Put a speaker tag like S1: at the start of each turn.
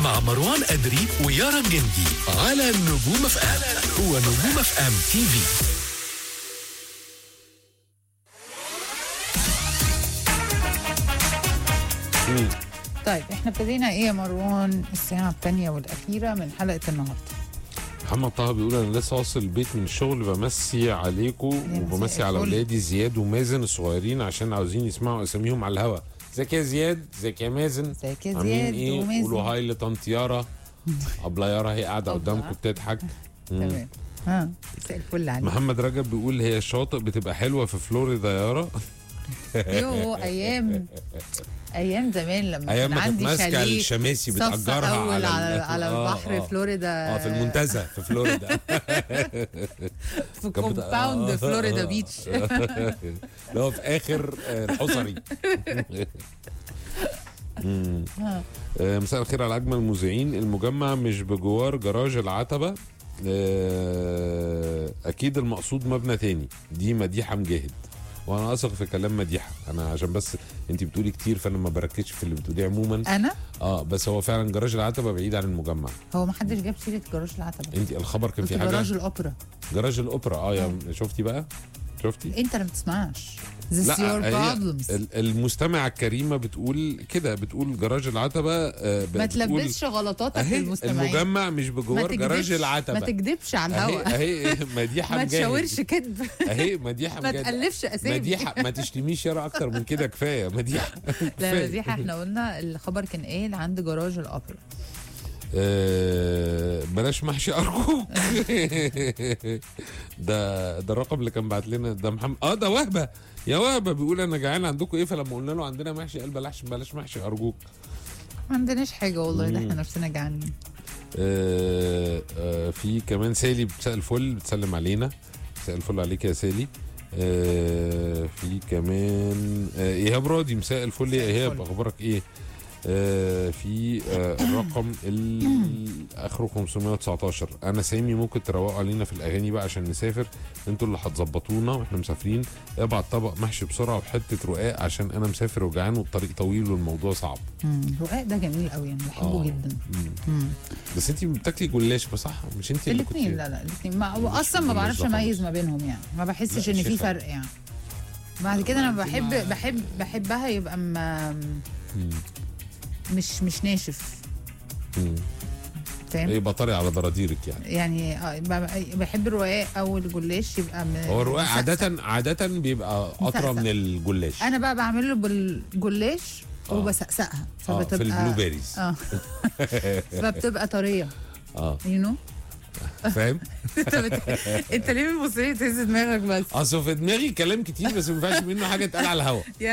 S1: مع مروان أدري ويارا جندي على نجوم اف ام هو نجوم اف ام تي في
S2: طيب احنا ابتدينا ايه يا مروان الساعة الثانية والأخيرة من حلقة النهاردة
S3: محمد طه بيقول انا لسه واصل البيت من الشغل بمسي عليكم
S2: مساء
S3: وبمسي على
S2: الفل.
S3: اولادي زياد ومازن الصغيرين عشان عاوزين يسمعوا اساميهم على الهوا ازيك يا زياد ازيك يا مازن
S2: ازيك يا
S3: عاملين
S2: زياد
S3: ايه
S2: ومازن؟
S3: قولوا هاي لطنط يارا ابله يارا هي قاعده
S2: طبعا.
S3: قدامكم بتضحك مم.
S2: تمام ها مساء الفل عليك
S3: محمد رجب بيقول هي الشواطئ بتبقى حلوه في فلوريدا يارا
S2: يو ايام ايام زمان لما
S3: ايام
S2: كان
S3: ما كانت
S2: عندي
S3: ماسكه
S2: شاليه
S3: الشماسي
S2: صف
S3: بتاجرها
S2: اول
S3: على
S2: على,
S3: ال-
S2: على
S3: آه،
S2: البحر
S3: آه.
S2: فلوريدا
S3: اه في المنتزه في فلوريدا
S2: في
S3: كان بت-
S2: كومباوند
S3: آه.
S2: فلوريدا بيتش
S3: اللي هو في اخر آه، الحصري مم. آه، مساء الخير على اجمل المذيعين المجمع مش بجوار جراج العتبه آه، اكيد المقصود مبنى تاني دي مديحه مجاهد وانا اثق في كلام مديحه انا عشان بس انت بتقولي كتير فانا ما بركزش في اللي بتقوليه عموما
S2: انا
S3: اه بس هو فعلا جراج العتبه بعيد عن المجمع
S2: هو ما حدش جاب سيره جراج العتبه
S3: انت الخبر كان
S2: قلت
S3: في حاجه
S2: جراج الاوبرا
S3: جراج الاوبرا اه يا شفتي بقى شفتي
S2: انت اللي ما بتسمعش This your
S3: هي
S2: problems
S3: ال- المستمعة الكريمة بتقول كده بتقول جراج العتبة آه،
S2: ما
S3: بتقول
S2: تلبسش غلطاتك
S3: اهي
S2: للمستمعين
S3: المجمع مش
S2: ما
S3: بجوار جراج
S2: تكدبش
S3: العتبة
S2: ما تكدبش على
S3: اهي
S2: الهوا
S3: اهي مديحة
S2: ما
S3: مجاهد.
S2: تشاورش كدب
S3: اهي مديحة
S2: ما
S3: مجاهد.
S2: تألفش اسامي
S3: مديحة ما تشتميش يارا اكتر من كده كفاية مديحة
S2: لا
S3: كفاية.
S2: مديحه احنا قلنا الخبر كان ايه عند جراج الاوبرا
S3: آه، بلاش محشي ارجوك ده ده الرقم اللي كان بعت لنا ده محمد اه ده وهبه يا وهبه بيقول انا جعان عندكم ايه فلما قلنا له عندنا محشي قال بلاش بلاش محشي ارجوك
S2: ما عندناش حاجه والله ده
S3: مم.
S2: احنا نفسنا جعانين
S3: آه، آه، في كمان سالي مساء الفل بتسلم علينا مساء الفل عليك يا سالي آه، في كمان آه، ايهاب راضي مساء الفل يا
S2: مساء
S3: ايهاب
S2: الفل.
S3: اخبارك ايه آه، في آه، الرقم ال- اخره 519 انا سامي ممكن تروقوا علينا في الاغاني بقى عشان نسافر انتوا اللي هتظبطونا واحنا مسافرين ابعت طبق محشي بسرعه وحته رقاق عشان انا مسافر وجعان والطريق طويل والموضوع صعب
S2: مم. رقاق ده جميل قوي انا بحبه
S3: آه.
S2: جدا
S3: مم.
S2: مم.
S3: بس انت بتاكلي جلاش صح مش انت اللي
S2: الاثنين
S3: كنتي-
S2: لا لا الاثنين ما هو
S3: مش
S2: اصلا ما
S3: بالنسبة
S2: بعرفش
S3: خالص.
S2: اميز ما بينهم يعني ما بحسش
S3: لا،
S2: ان في
S3: شايفة.
S2: فرق يعني بعد كده انا
S3: انت
S2: بحب
S3: ما-
S2: بحب بحبها يبقى ما
S3: مم.
S2: مش مش ناشف
S3: مم.
S2: فاهم
S3: يبقى طري على ضراديرك يعني
S2: يعني آه، ب- بحب الرقاق او الجلاش يبقى م-
S3: هو الرقاق
S2: مسقسق.
S3: عادة عادة بيبقى أطرى
S2: مسقسق.
S3: من الجلاش
S2: انا بقى بعمله بالجلاش
S3: آه.
S2: وبسقسقها
S3: آه، في البلو بيريز
S2: اه فبتبقى طريه
S3: اه
S2: يو نو
S3: فاهم؟
S2: انت بت... انت ليه بتبص لي تهز دماغك بس
S3: اصل في دماغي كلام كتير بس ما ينفعش منه حاجه تتقال على الهوا